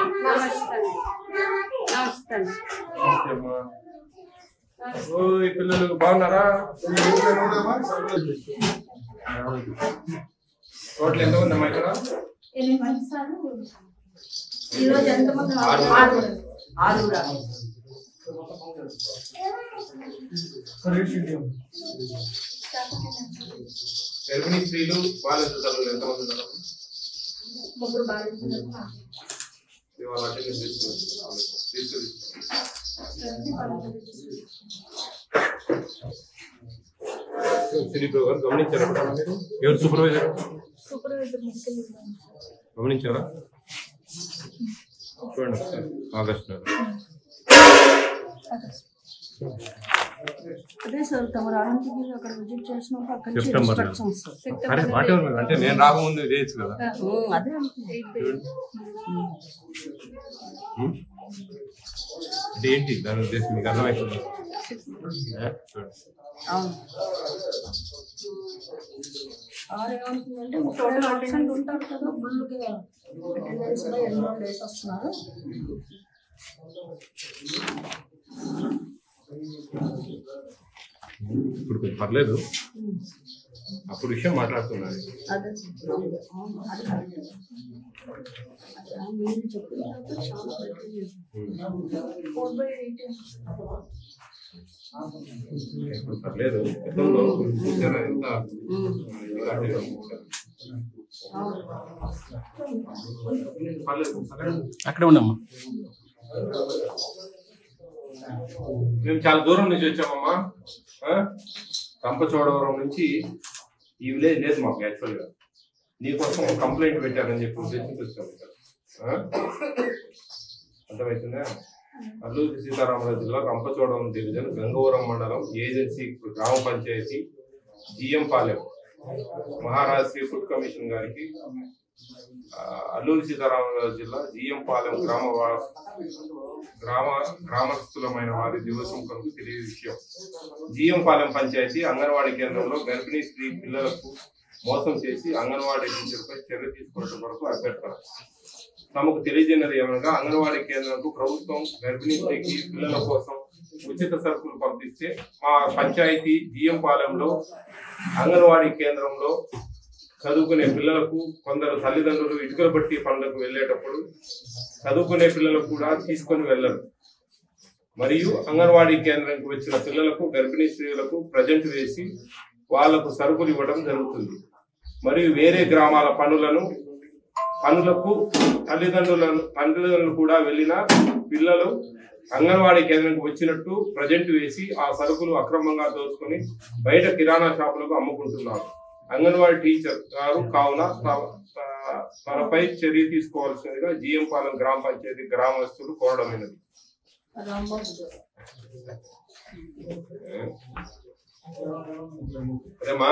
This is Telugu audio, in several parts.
నమస్తే నమస్తే అమ్మా. ఓయ్ పిల్లలు బాగున్నారా టోటల్ ఎంత ఉందమ్మా ఇక్కడ ఎనిమిది మంది సార్లు ఈరోజు ఎంతమంది ఆరు. ఆరుగురు. ఆరుగురా గర్భిణీ స్త్రీలు బాలింతలు ఎంతమంది ఉన్నారు ముగ్గురు బాలింతలు ఇవాళ అటెండెన్స్ తీసుకున్నారు. తీసుకుని శ్రీప్రభు గారు గమనించారా ఎప్పుడన్నా మీరు ఎవరు సూపర్వైజర్ సూపర్వైజర్ ముఖ్యులు గమనించారా చూడండి ఒకసారి. ఆగస్ట్ నెల అదే సార్ తమరు అనంతగిరి అక్కడ విజిట్ చేసినప్పుడు అక్కడ నుంచి సెప్టెంబర్ నెల. instructions sir. అరే వాటెవర్ అంటే నేను రాకముందు చేయొచ్చు కదా ఉమ్, అదే అనుకుంటున్నాను. ఉం? అంటే ఏంటి దాని ఉద్దేశం మీకు అర్థమవుతుంది ఏ? చూడండి. అవును ఆరు ఏమనుకుందంటే టోటల్ అటెండెంట్ ఉంటారు కదా ఫుల్గా అటెండెన్స్ లో ఎన్నో డేస్ వస్తున్నారు ఇప్పుడు కొంచెం పర్లేదు అప్పుడు విషయం మాట్లాడుతున్నారు అదే అవును, అది కరెక్ట్. అది మీరు చెప్పిన తర్వాత చాలా better చేశారు. ఫోర్ బై ఎయిటీన్ ఇప్పుడు పర్లేదు గతంలో చూసారా ఎంత ఇలా చేశారు. పర్లేదు సరే. అక్కడే ఉండమ్మా మేము చాలా దూరం నుంచి వచ్చామమ్మా ఆ? రంపచోడవరం నుంచి ఈ విలేజ్ లేదు మాకు యాక్చువల్గా నీకోసం ఒక కంప్లైంట్ పెట్టారని చెప్పి ఉద్దేశంతో వచ్చాము ఇక్కడ ఆ? అర్థమవుతుందా అల్లూరి సీతారామరాజు జిల్లా రంపచోడవరం డివిజన్ గంగవరం మండలం ఏజెన్సీ గ్రామ panchayat GM Palem Maharaj Shri food commission గారికి ఆ, అల్లూరి సీతారామరాజు జిల్లా జిఎం పాలెం గ్రామ వా- గ్రామ గ్రామస్తులమైన వారి దివసం కొరకు తెలియ విషయం జిఎం పాలెం పంచాయతీ అంగన్వాడీ కేంద్రంలో గర్భిణీ స్త్రీ పిల్లలకు మోసం చేసి అంగన్వాడీ టీచర్పై చర్య తీసుకోవడం కొరకు అభ్యర్థన తమకు తెలియజేయనది ఏమనగా అంగన్వాడీ కేంద్రంకు ప్రభుత్వం గర్భిణీ స్త్రీకి పిల్లల కోసం ఉచిత సరుకులు పంపిస్తే మా పంచాయతీ జిఎం పాలెంలో అంగన్వాడీ కేంద్రంలో చదువుకునే పిల్లలకు కొందరు తల్లిదండ్రులు ఇటుకల బట్టి పనులకు వెళ్ళేటప్పుడు చదువుకునే పిల్లలకు కూడా తీసుకొని వెళ్ళరు మరియు అంగన్వాడీ కేంద్రానికి వచ్చిన పిల్లలకు గర్భిణీ స్త్రీలకు ప్రజెంట్ వేసి వాళ్లకు సరుకులు ఇవ్వడం జరుగుతుంది మరియు వేరే గ్రామాల పనులను పనులకు తల్లిదండ్రులను తల్లిదండ్రులు కూడా వెళ్ళిన పిల్లలు అంగన్వాడీ కేంద్రానికి వచ్చినట్టు ప్రజెంట్ వేసి ఆ సరుకులు అక్రమంగా దోచుకొని బయట కిరాణా షాపులకు అమ్ముకుంటున్నారు అంగన్వాడీ టీచర్ గారు కావున త- త- తనపై చర్య తీసుకోవాల్సిందిగా జిఎం పాలెం గ్రామ పంచాయతీ గ్రామస్తులు కోరడమైనది రాంబాబు అదేమా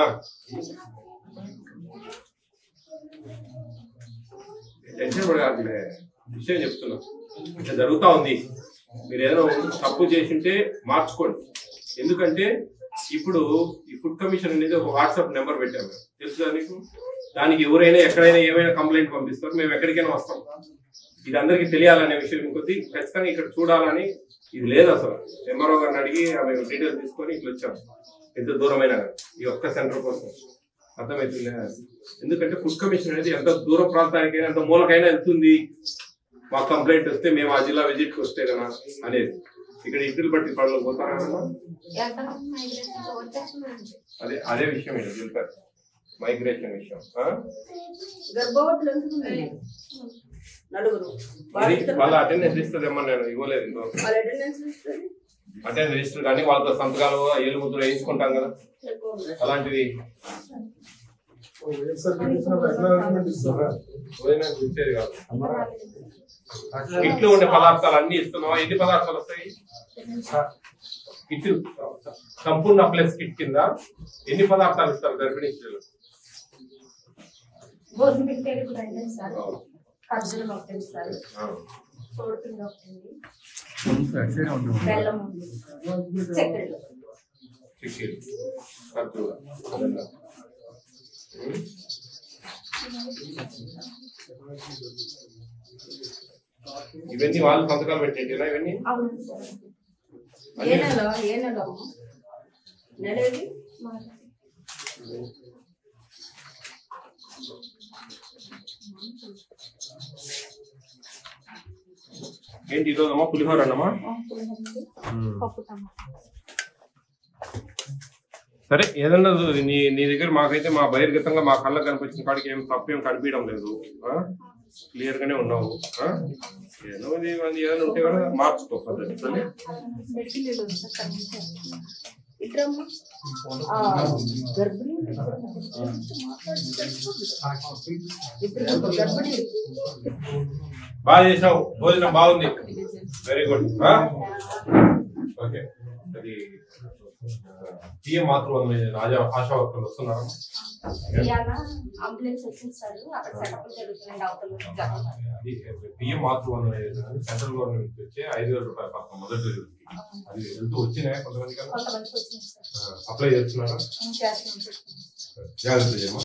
టెన్షన్ పడగానే విషయం చెప్తున్నా ఇట్లా జరుగుతా ఉంది మీరు ఏదైనా తప్పు చేసింటే మార్చుకోండి ఎందుకంటే ఇప్పుడు ఈ ఫుడ్ కమిషన్ అనేది ఒక వాట్సాప్ నెంబర్ పెట్టాము తెలుసుదా నీకు దానికి ఎవరైనా ఎక్కడైనా ఏమైనా కంప్లైంట్ పంపిస్తారు మేము ఎక్కడికైనా వస్తాం ఇది అందరికీ తెలియాలనే విషయం ఇంకొద్ది ఖచ్చితంగా ఇక్కడ చూడాలని ఇది లేదు అసలు ఎంఆర్ఓ గారిని అడిగి ఆమె డీటెయిల్స్ తీసుకొని ఇట్లా వచ్చాం ఎంత దూరమైన ఈ ఒక్క సెంటర్ కోసం అర్థమవుతుంది ఎందుకంటే ఫుడ్ కమిషన్ అనేది ఎంత దూర ప్రాంతానికైనా ఎంత మూలకైనా వెళ్తుంది మాకు కంప్లైంట్ వస్తే మేము ఆ జిల్లా విజిట్ కి వస్తే కదా అనేది ఇక్కడ ఇంటిని బట్టి పనులు పోతారా కదా? ఎంతమంది మైగ్రేషన్ వచ్చేస్తున్నారండి అదే అదే విషయం ఇక్కడ తెలిపారు మైగ్రేషన్ విషయం ఆ? గర్భవతులు ఎంతమంది నలుగురు ఇది వాళ్ళ అటెండెన్స్ రిజిస్టర్ ఏమన్నా నేను ఇవ్వలేదు ఇంతవరకు వాళ్ళ అటెండెన్స్ ఇస్తుంది అటెండెన్స్ రిజిస్టర్ కానీ వాళ్ళతో సంతకాలు ఏలు ముద్ర వేయించుకుంటాం కదా ఎక్కువ ఉంది. అలాంటిది ఏదైనా ఇచ్చేది కాదు ఇంట్లో ఉండే పదార్థాలు అన్ని ఇస్తున్నావా ఎన్ని పదార్థాలు వస్తాయి కిట్ సంపూర్ణ ప్లస్ కిట్ కింద ఎన్ని పదార్థాలు ఇస్తారు గర్భిణీ స్త్రీలు గోధుమ పిండి కూడా అంటే సార్ ఖర్జూరం ఒకటి ఉంది సార్ ఆ. సోడిపిండి ఒకటి ఉంది అట్లనే ఉంటుంది బెల్లం ఉంది చక్కెర చిక్కీలు ఖర్జూర అదంతా. ఉం? ఇవన్నీ వాళ్ళు సంతకాలు పెట్టేటినా ఇవన్నీ అవును సార్ ఏ నెల ఏ నెల అమ్మా? నెల ఏది ఏంటి ఈరోజు అమ్మా పులిహోర అన్నమా పప్పు టమాటా సరే ఏదన్నా నీ నీ దగ్గర మాకైతే మా బహిర్గతంగా మా కళ్ళకు కనిపించిన కాడికి ఏం తప్పు ఏం కనిపించడం లేదు క్లియర్ గానే ఉన్నావు ఆ? ఏదో ఇది అది ఏదైనా ఉంటే కూడా మార్చుకో పద్ధతి సరే? మెడికల్ లీవ్ ఉంది సార్ కనిపించారు ఇద్దరమ్మా ఆ, గర్భిణీ మాట్లాడి తెలుసుకోండి. ఇద్దరు గర్భిణీ బాగా చేసినావు భోజనం బాగుంది వెరీ గుడ్ ఓకే అది పిఎం మాతృవందన రాజా ఆశా వర్కర్లు వస్తున్నారా ఇవాళ అంబులెన్స్ వచ్చింది సార్ అక్కడ సెటప్ జరుగుతుంది అవతల జరుగుతుంది అది పిఎం మాతృవందన యోజన అని సెంట్రల్ గవర్నమెంట్ నుంచి వచ్చే ఐదు వేల రూపాయల పథకం మొదటి రోజు అది వెళ్తూ వచ్చినాయి కొంతమంది కన్నా కొంతమందికి వచ్చింది సార్ అప్లై చేస్తున్నారా చేస్తున్నాం సార్ జాగ్రత్త చేయమా